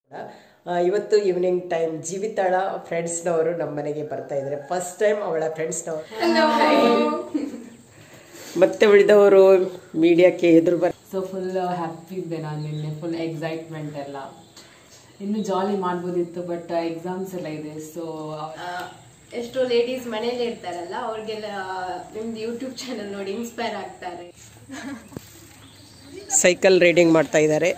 ಆ, ಇವತ್ತು evening time ಜೀವಿತಾಳ ಫ್ರೆಂಡ್ಸ್ನವರು ನಮ್ಮ ಮನೆಗೆ ಬರ್ತಾ ಇದ್ದಾರೆ ಫಸ್ಟ್ ಟೈಮ್ ಅವಳ ಫ್ರೆಂಡ್ಸ್ನವರು ಮತ್ತೆ ಉಳಿದವರು ಮೀಡಿಯಾಕ್ಕೆ ಎದುರು ಬರ್ ಸೊ ಫುಲ್ ಹ್ಯಾಪಿ ಇದ್ದೆ ನಾನು ನಿನ್ನೆ ಫುಲ್ ಎಕ್ಸೈಟ್ಮೆಂಟ್ ಎಲ್ಲ ಇನ್ನು ಜಾಲಿ ಮಾಡ್ಬೋದಿತ್ತು ಬಟ್ ಎಕ್ಸಾಮ್ಸ್ ಎಲ್ಲ ಇದೆ ಸೊ ಆ, ಎಷ್ಟೋ ಲೇಡೀಸ್ ಮನೇಲಿ ಇರ್ತಾರಲ್ಲ ಅವ್ರಿಗೆಲ್ಲ ನಿಮ್ದು ಯೂಟ್ಯೂಬ್ ಚಾನಲ್ ನೋಡಿ ಇನ್ಸ್ಪೈರ್ ಆಗ್ತಾರೆ ಸೈಕಲ್ ರೈಡಿಂಗ್ ಮಾಡ್ತಾ ಇದ್ದಾರೆ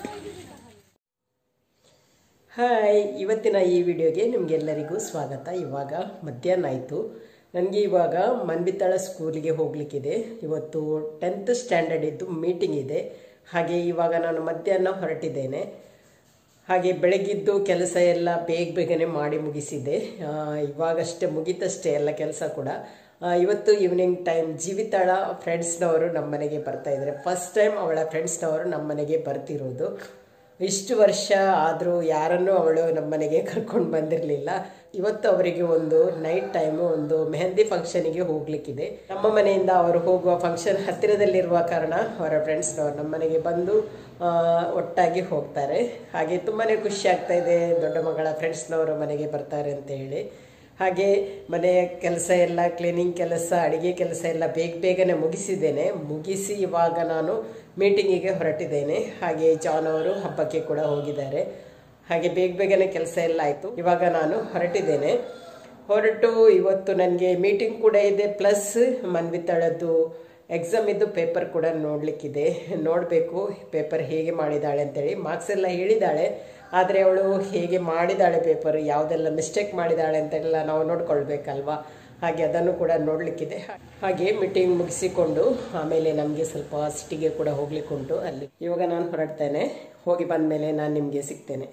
ಹಾಯ್ ಇವತ್ತಿನ ಈ ವಿಡಿಯೋಗೆ ನಿಮಗೆಲ್ಲರಿಗೂ ಸ್ವಾಗತ ಇವಾಗ ಮಧ್ಯಾಹ್ನ ಆಯಿತು ನನಗೆ ಇವಾಗ ಮನ್ಬಿತ್ತಾಳ ಸ್ಕೂಲಿಗೆ ಹೋಗಲಿಕ್ಕಿದೆ ಇವತ್ತು ಟೆಂತ್ ಸ್ಟ್ಯಾಂಡರ್ಡ್ ಇದ್ದು ಮೀಟಿಂಗ್ ಇದೆ ಹಾಗೆ ಇವಾಗ ನಾನು ಮಧ್ಯಾಹ್ನ ಹೊರಟಿದ್ದೇನೆ ಹಾಗೆ ಬೆಳಗಿದ್ದು ಕೆಲಸ ಎಲ್ಲ ಬೇಗ ಬೇಗನೆ ಮಾಡಿ ಮುಗಿಸಿದ್ದೆ ಆ, ಇವಾಗಷ್ಟೇ ಮುಗಿತಷ್ಟೇ ಎಲ್ಲ ಕೆಲಸ ಕೂಡ ಆ, ಇವತ್ತು ಈವ್ನಿಂಗ್ ಟೈಮ್ ಜೀವಿತಾಳ ಫ್ರೆಂಡ್ಸ್ನವರು ನಮ್ಮ ಮನೆಗೆ ಬರ್ತಾ ಇದ್ದಾರೆ ಫಸ್ಟ್ ಟೈಮ್ ಅವಳ ಫ್ರೆಂಡ್ಸ್ನವರು ನಮ್ಮ ಮನೆಗೆ ಬರ್ತಿರೋದು ಇಷ್ಟು ವರ್ಷ ಆದರೂ ಯಾರನ್ನೂ ಅವಳು ನಮ್ಮ ಮನೆಗೆ ಕರ್ಕೊಂಡು ಬಂದಿರಲಿಲ್ಲ ಇವತ್ತು ಅವರಿಗೆ ಒಂದು ನೈಟ್ ಟೈಮು ಒಂದು ಮೆಹಂದಿ ಫಂಕ್ಷನಿಗೆ ಹೋಗ್ಲಿಕ್ಕಿದೆ ನಮ್ಮ ಮನೆಯಿಂದ ಅವರು ಹೋಗುವ ಫಂಕ್ಷನ್ ಹತ್ತಿರದಲ್ಲಿರುವ ಕಾರಣ ಅವರ ಫ್ರೆಂಡ್ಸ್ನವರು ನಮ್ಮ ಮನೆಗೆ ಬಂದು ಆ, ಒಟ್ಟಾಗಿ ಹೋಗ್ತಾರೆ ಹಾಗೆ ತುಂಬಾ ಖುಷಿ ಆಗ್ತಾ ಇದೆ ದೊಡ್ಡ ಮಗಳ ಫ್ರೆಂಡ್ಸ್ನವರು ಮನೆಗೆ ಬರ್ತಾರೆ ಅಂತ ಹೇಳಿ ಹಾಗೆ ಮನೆಯ ಕೆಲಸ ಎಲ್ಲ ಕ್ಲೀನಿಂಗ್ ಕೆಲಸ ಅಡಿಗೆ ಕೆಲಸ ಎಲ್ಲ ಬೇಗ ಬೇಗನೆ ಮುಗಿಸಿದ್ದೇನೆ ಮುಗಿಸಿ ಇವಾಗ ನಾನು ಮೀಟಿಂಗಿಗೆ ಹೊರಟಿದ್ದೇನೆ ಹಾಗೆ ಜಾನ್ ಅವರು ಹಬ್ಬಕ್ಕೆ ಕೂಡ ಹೋಗಿದ್ದಾರೆ ಹಾಗೆ ಬೇಗ ಬೇಗನೆ ಕೆಲಸ ಎಲ್ಲ ಆಯಿತು ಇವಾಗ ನಾನು ಹೊರಟಿದ್ದೇನೆ ಹೊರಟು ಇವತ್ತು ನನಗೆ ಮೀಟಿಂಗ್ ಕೂಡ ಇದೆ ಪ್ಲಸ್ ಮನ್ವಿತಾಳದ್ದು ಎಕ್ಸಾಮ್ ಇದ್ದು ಪೇಪರ್ ಕೂಡ ನೋಡಲಿಕ್ಕಿದೆ ನೋಡಬೇಕು ಪೇಪರ್ ಹೇಗೆ ಮಾಡಿದ್ದಾಳೆ ಅಂತೇಳಿ ಮಾರ್ಕ್ಸ್ ಎಲ್ಲ ಹೇಳಿದ್ದಾಳೆ ಆದರೆ ಅವಳು ಹೇಗೆ ಮಾಡಿದ್ದಾಳೆ ಪೇಪರ್ ಯಾವುದೆಲ್ಲ ಮಿಸ್ಟೇಕ್ ಮಾಡಿದ್ದಾಳೆ ಅಂತೆಲ್ಲ ನಾವು ನೋಡ್ಕೊಳ್ಬೇಕಲ್ವಾ ಹಾಗೆ ಅದನ್ನು ಕೂಡ ನೋಡಲಿಕ್ಕಿದೆ ಹಾಗೆ ಮೀಟಿಂಗ್ ಮುಗಿಸಿಕೊಂಡು ಆಮೇಲೆ ನಮಗೆ ಸ್ವಲ್ಪ ಸಿಟಿಗೆ ಕೂಡ ಹೋಗ್ಲಿಕ್ಕುಂಟು ಅಲ್ಲಿ ಇವಾಗ ನಾನು ಹೊರಡ್ತೇನೆ ಹೋಗಿ ಬಂದ ಮೇಲೆ ನಾನು ನಿಮಗೆ ಸಿಗ್ತೇನೆ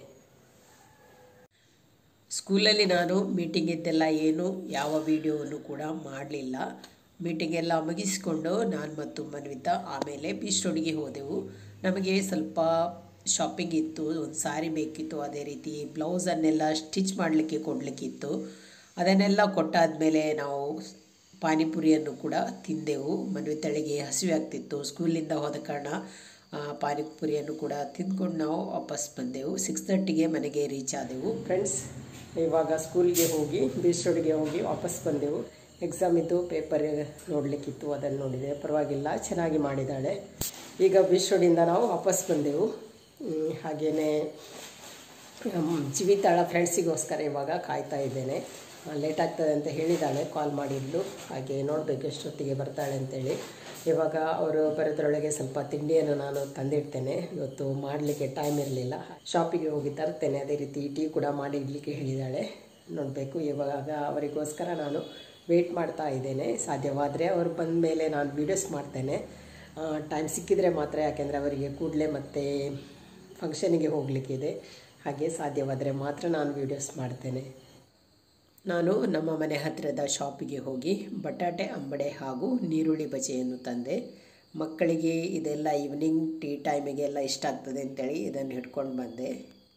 ಸ್ಕೂಲಲ್ಲಿ ನಾನು ಮೀಟಿಂಗ್ ಇದ್ದೆಲ್ಲ ಏನು ಯಾವ ವಿಡಿಯೋವನ್ನು ಕೂಡ ಮಾಡಲಿಲ್ಲ ಮೀಟಿಂಗ್ ಎಲ್ಲ ಮುಗಿಸಿಕೊಂಡು ನಾನು ಮತ್ತು ಮನ್ವಿತಾ ಆಮೇಲೆ ಬೀಚ್ ರೋಡಿಗೆ ಹೋದೆವು ನಮಗೆ ಸ್ವಲ್ಪ ಶಾಪಿಂಗ್ ಇತ್ತು ಒಂದು ಸಾರಿ ಬೇಕಿತ್ತು ಅದೇ ರೀತಿ ಬ್ಲೌಸನ್ನೆಲ್ಲ ಸ್ಟಿಚ್ ಮಾಡಲಿಕ್ಕೆ ಕೊಡಲಿಕ್ಕಿತ್ತು ಅದನ್ನೆಲ್ಲ ಕೊಟ್ಟಾದಮೇಲೆ ನಾವು ಪಾನಿಪುರಿಯನ್ನು ಕೂಡ ತಿಂದೆವು ಮನ್ವಿತಳಿಗೆ ಹಸಿವೆ ಆಗ್ತಿತ್ತು ಸ್ಕೂಲಿಂದ ಹೋದ ಕಾರಣ ಆ, ಪಾನಿಪುರಿಯನ್ನು ಕೂಡ ತಿಂದ್ಕೊಂಡು ನಾವು ವಾಪಸ್ ಬಂದೆವು ಸಿಕ್ಸ್ ತರ್ಟಿಗೆ ಮನೆಗೆ ರೀಚ್ ಆದೆವು ಫ್ರೆಂಡ್ಸ್ ಇವಾಗ ಸ್ಕೂಲ್ಗೆ ಹೋಗಿ ಬೀಚ್ ರೋಡ್ಗೆ ಹೋಗಿ ವಾಪಸ್ ಬಂದೆವು ಎಕ್ಸಾಮ್ ಇದ್ದು ಪೇಪರ್ ನೋಡಲಿಕ್ಕಿತ್ತು ಅದನ್ನು ನೋಡಿದೆ ಪರವಾಗಿಲ್ಲ ಚೆನ್ನಾಗಿ ಮಾಡಿದ್ದಾಳೆ ಈಗ ಬೀಚ್ ರೋಡಿಂದ ನಾವು ವಾಪಸ್ ಬಂದೆವು ಹ್ಮ್, ಹಾಗೇನೇ ಹ್ಮ್, ಜೀವಿತಾಳ ಫ್ರೆಂಡ್ಸಿಗೋಸ್ಕರ ಇವಾಗ ಕಾಯ್ತಾ ಇದ್ದೇನೆ ಲೇಟ್ ಆಗ್ತದೆ ಅಂತ ಹೇಳಿದ್ದಾಳೆ ಕಾಲ್ ಮಾಡಿದ್ಲು ಹಾಗೆ ನೋಡಬೇಕು ಎಷ್ಟೊತ್ತಿಗೆ ಬರ್ತಾಳೆ ಅಂತೇಳಿ ಇವಾಗ ಅವರು ಬರೋದ್ರೊಳಗೆ ಸ್ವಲ್ಪ ತಿಂಡಿಯನ್ನು ನಾನು ತಂದಿಡ್ತೇನೆ ಇವತ್ತು ಮಾಡಲಿಕ್ಕೆ ಟೈಮ್ ಇರಲಿಲ್ಲ ಶಾಪಿಗೆ ಹೋಗಿ ತರ್ತೇನೆ ಅದೇ ರೀತಿ ಟೀ ಕೂಡ ಮಾಡಿ ಇಡ್ಲಿಕ್ಕೆ ಹೇಳಿದ್ದಾಳೆ ನೋಡಬೇಕು ಇವಾಗ ಅವರಿಗೋಸ್ಕರ ನಾನು ವೆಯ್ಟ್ ಮಾಡ್ತಾ ಇದ್ದೇನೆ ಸಾಧ್ಯವಾದರೆ ಅವರು ಬಂದ ಮೇಲೆ ನಾನು ವೀಡಿಯೋಸ್ ಮಾಡ್ತೇನೆ ಟೈಮ್ ಸಿಕ್ಕಿದರೆ ಮಾತ್ರ ಯಾಕೆಂದರೆ ಅವರಿಗೆ ಕೂಡಲೇ ಮತ್ತೆ ಫಂಕ್ಷನಿಗೆ ಹೋಗಲಿಕ್ಕಿದೆ ಹಾಗೆ ಸಾಧ್ಯವಾದರೆ ಮಾತ್ರ ನಾನು ವೀಡಿಯೋಸ್ ಮಾಡ್ತೇನೆ ನಾನು ನಮ್ಮ ಮನೆ ಹತ್ತಿರದ ಶಾಪಿಗೆ ಹೋಗಿ ಬಟಾಟೆ ಅಂಬಡೆ ಹಾಗೂ ನೀರುಳ್ಳಿ ಬಜೆಯನ್ನು ತಂದೆ ಮಕ್ಕಳಿಗೆ ಇದೆಲ್ಲ ಈವ್ನಿಂಗ್ ಟೀ ಟೈಮಿಗೆಲ್ಲ ಇಷ್ಟ ಆಗ್ತದೆ ಅಂತೇಳಿ ಇದನ್ನು ಹಿಡ್ಕೊಂಡು ಬಂದೆ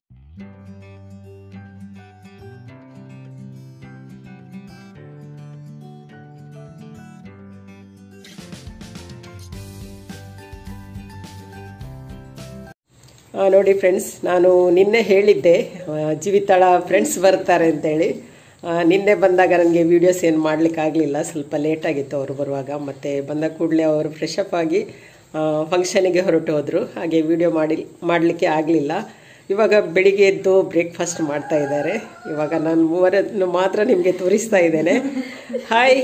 ಆ, ನೋಡಿ ಫ್ರೆಂಡ್ಸ್ ನಾನು ನಿನ್ನೆ ಹೇಳಿದ್ದೆ ಆ, ಜೀವಿತಾಳ ಫ್ರೆಂಡ್ಸ್ ಬರ್ತಾರೆ ಅಂತೇಳಿ ಆ, ನಿನ್ನೆ ಬಂದಾಗ ನನಗೆ ವೀಡಿಯೋಸ್ ಏನು ಮಾಡಲಿಕ್ಕಾಗಲಿಲ್ಲ ಸ್ವಲ್ಪ ಲೇಟ್ ಆಗಿತ್ತು ಅವರು ಬರುವಾಗ ಮತ್ತು ಬಂದ ಕೂಡಲೇ ಅವರು ಫ್ರೆಶ್ ಅಪ್ ಆಗಿ ಫಂಕ್ಷನಿಗೆ ಹೊರಟು ಹೋದರು ಹಾಗೆ ವಿಡಿಯೋ ಮಾಡಿ ಮಾಡಲಿಕ್ಕೆ ಆಗಲಿಲ್ಲ ಇವಾಗ ಬೆಳಿಗ್ಗೆ ಎದ್ದು ಬ್ರೇಕ್ಫಾಸ್ಟ್ ಮಾಡ್ತಾ ಇದ್ದಾರೆ ಇವಾಗ ನಾನು ಮೂವರನ್ನು ಮಾತ್ರ ನಿಮಗೆ ತೋರಿಸ್ತಾ ಇದ್ದೇನೆ ಹಾಯ್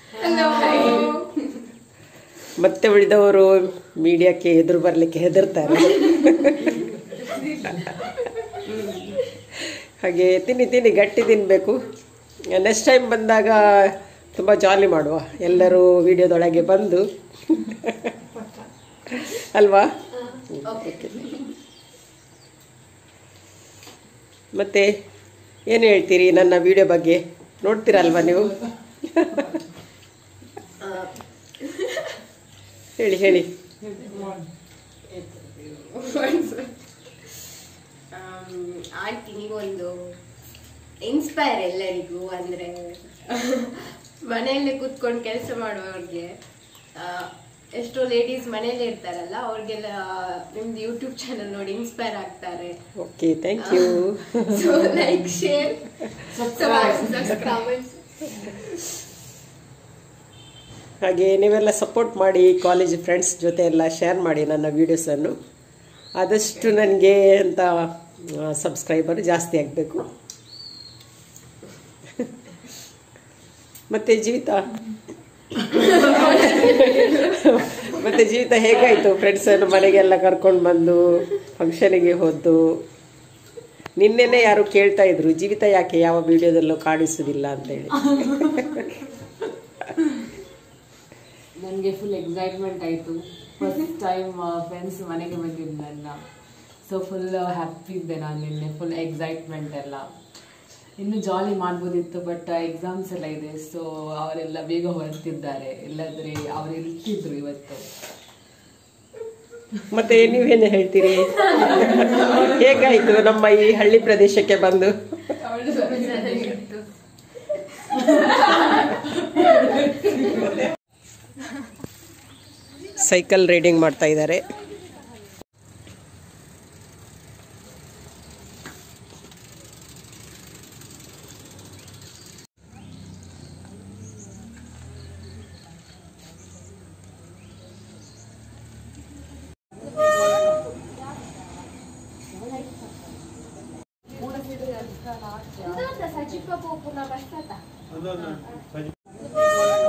ಮತ್ತೆ ಉಳಿದವರು ಮೀಡಿಯಾಕ್ಕೆ ಎದುರು ಬರಲಿಕ್ಕೆ ಹೆದರ್ತಾರೆ ಹಾಗೆ ತಿನ್ನಿ ತಿನ್ನಿ ಗಟ್ಟಿ ತಿನ್ನಬೇಕು ನೆಕ್ಸ್ಟ್ ಟೈಮ್ ಬಂದಾಗ ತುಂಬ ಜಾಲಿ ಮಾಡುವ ಎಲ್ಲರೂ ವಿಡಿಯೋದೊಳಗೆ ಬಂದು ಅಲ್ವಾ ಓಕೆ ಮತ್ತೆ ಏನು ಹೇಳ್ತೀರಿ ನನ್ನ ವಿಡಿಯೋ ಬಗ್ಗೆ ನೋಡ್ತೀರಲ್ವಾ ನೀವು ಹೇಳಿ ಹೇಳಿ ಆಯ್ತು ನೀವೊಂದು ಇನ್ಸ್ಪೈರ್ ಎಲ್ಲರಿಗೂ ಅಂದ್ರೆ ಮನೆಯಲ್ಲೇ ಕೂತ್ಕೊಂಡು ಕೆಲಸ ಮಾಡುವವ್ರಿಗೆ ಆ, ಎಷ್ಟೋ ಲೇಡೀಸ್ ಮನೇಲಿ ಇರ್ತಾರಲ್ಲ ಅವ್ರಿಗೆಲ್ಲ ನಿಮ್ದು ಯೂಟ್ಯೂಬ್ ಚಾನಲ್ ನೋಡಿ ಇನ್ಸ್ಪೈರ್ ಆಗ್ತಾರೆ okay thank you so like share subscribe ಹಾಗೆ ನೀವೆಲ್ಲ ಸಪೋರ್ಟ್ ಮಾಡಿ ಕಾಲೇಜ್ ಫ್ರೆಂಡ್ಸ್ ಜೊತೆ ಎಲ್ಲ ಶೇರ್ ಮಾಡಿ ನನ್ನ ವೀಡಿಯೋಸನ್ನು ಆದಷ್ಟು ನನಗೆ ಅಂತ ಸಬ್ಸ್ಕ್ರೈಬರ್ ಜಾಸ್ತಿ ಆಗಬೇಕು ಮತ್ತೆ ಜೀವಿತ ಮತ್ತೆ ಜೀವಿತ ಹೇಗಾಯಿತು ಫ್ರೆಂಡ್ಸನ್ನು ಮನೆಗೆಲ್ಲ ಕರ್ಕೊಂಡು ಬಂದು ಫಂಕ್ಷನಿಗೆ ಹೋದ್ದು ನಿನ್ನೆನೆ ಯಾರು ಕೇಳ್ತಾ ಇದ್ರು ಜೀವಿತ ಯಾಕೆ ಯಾವ ವಿಡಿಯೋದಲ್ಲೂ ಕಾಣಿಸುವುದಿಲ್ಲ ಅಂತೇಳಿ ನನಗೆ ಫುಲ್ ಎಕ್ಸೈಟ್ಮೆಂಟ್ ಆಯಿತು ಫಸ್ಟ್ ಟೈಮ್ ಫ್ರೆಂಡ್ಸ್ ಮನೆಗೆ ಬಂದಿದ್ದು ನನ್ನ ಸೊ ಫುಲ್ ಹ್ಯಾಪಿ ಇದ್ದೆ ನಾನು ನಿನ್ನೆ ಫುಲ್ ಎಕ್ಸೈಟ್ಮೆಂಟ್ ಎಲ್ಲ ಇನ್ನು ಜಾಲಿ ಮಾಡ್ಬೋದಿತ್ತು ಬಟ್ ಎಕ್ಸಾಮ್ಸ್ ಎಲ್ಲ ಇದೆ ಸೊ ಅವರೆಲ್ಲ ಬೇಗ ಹೊರಡ್ತಿದ್ದಾರೆ ಇಲ್ಲದ್ರೆ ಅವ್ರು ಇರ್ತಿದ್ರು ಇವತ್ತು ಮತ್ತೆ ನೀವೇನು ಹೇಳ್ತೀರಿ ಹೇಗಾಯ್ತು ನಮ್ಮ ಈ ಹಳ್ಳಿ ಪ್ರದೇಶಕ್ಕೆ ಬಂದು ಸೈಕಲ್ ರೈಡಿಂಗ್ ಮಾಡ್ತಾ ಇದ್ದಾರೆ ಸಚಿವ ಪೂರ್ಣ ಬರ್ತದ